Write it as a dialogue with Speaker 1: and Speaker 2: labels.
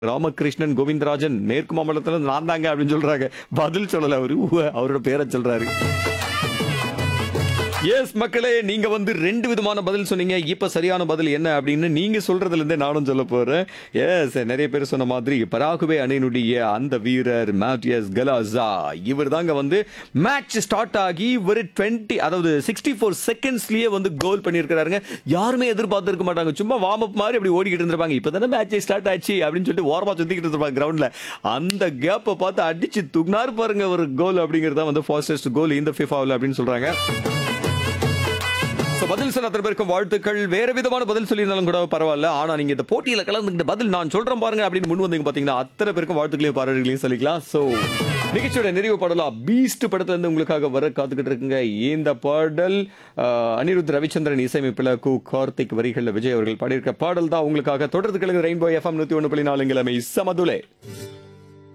Speaker 1: ராமகிருஷ்ணன் கோவிந்தராஜன் மேற்கு மாம்பலத்துல இருந்து நான் தாங்க அப்படின்னு சொல்றாங்க பதில் சொல்லல அவரு உவ, அவரோட பேரை சொல்றாரு எஸ் மக்களே நீங்க வந்து ரெண்டு விதமான பதில் சொன்னீங்க இப்ப சரியான பதில் என்ன அப்படின்னு நீங்க சொல்றதுல இருந்தே நானும் சொல்ல போறேன் எஸ் நிறைய பேர் சொன்ன மாதிரி பராகுவே அணியினுடைய அந்த வீரர் மேட்டியஸ் கலாசா இவர் தாங்க வந்து மேட்ச் ஸ்டார்ட் ஆகி ஒரு டுவெண்ட்டி அதாவது சிக்ஸ்டி ஃபோர் செகண்ட்ஸ்லயே வந்து கோல் பண்ணியிருக்கிறாருங்க யாருமே எதிர்பார்த்திருக்க மாட்டாங்க சும்மா வார்ம் அப் மாதிரி அப்படி ஓடிக்கிட்டு இருந்திருப்பாங்க இப்பதானே மேட்ச் ஸ்டார்ட் ஆச்சு அப்படின்னு சொல்லிட்டு ஓரமா சுத்திக்கிட்டு இருந்திருப்பாங்க கிரவுண்ட்ல அந்த கேப்பை பார்த்து அடிச்சு தூக்குனாரு பாருங்க ஒரு கோல் அப்படிங்கறத வந்து ஃபாஸ்டஸ்ட் கோல் இந்த ஃபிஃபாவில் அப்படின்னு சொல்றாங்க So, பதில் சொன்ன அத்தனை பேருக்கும் வாழ்த்துக்கள் வேற விதமான பதில் சொல்லியிருந்தாலும் கூட பரவாயில்ல ஆனா நீங்க இந்த போட்டியில கலந்துக்கிட்ட பதில் நான் சொல்றேன் பாருங்க அப்படின்னு முன் வந்தீங்க பாத்தீங்கன்னா அத்தனை பேருக்கும் வாழ்த்துக்களையும் பாராட்டுகளையும் சொல்லிக்கலாம் சோ நிகழ்ச்சியோட நிறைவு பாடலாம் பீஸ்ட் படத்துல இருந்து உங்களுக்காக வர காத்துக்கிட்டு இருக்குங்க இந்த பாடல் ஆஹ், அனிருத் ரவிச்சந்திரன் இசையமைப்பில் கு கார்த்திக் வரிகள்ல விஜய் அவர்கள் பாடியிருக்க பாடல் தான் உங்களுக்காக தொடர்ந்து கிழங்கு ரெயின்போ எஃப்எம் நூத்தி ஒன்று புள்ளி நாலு கிழமை சமதுலே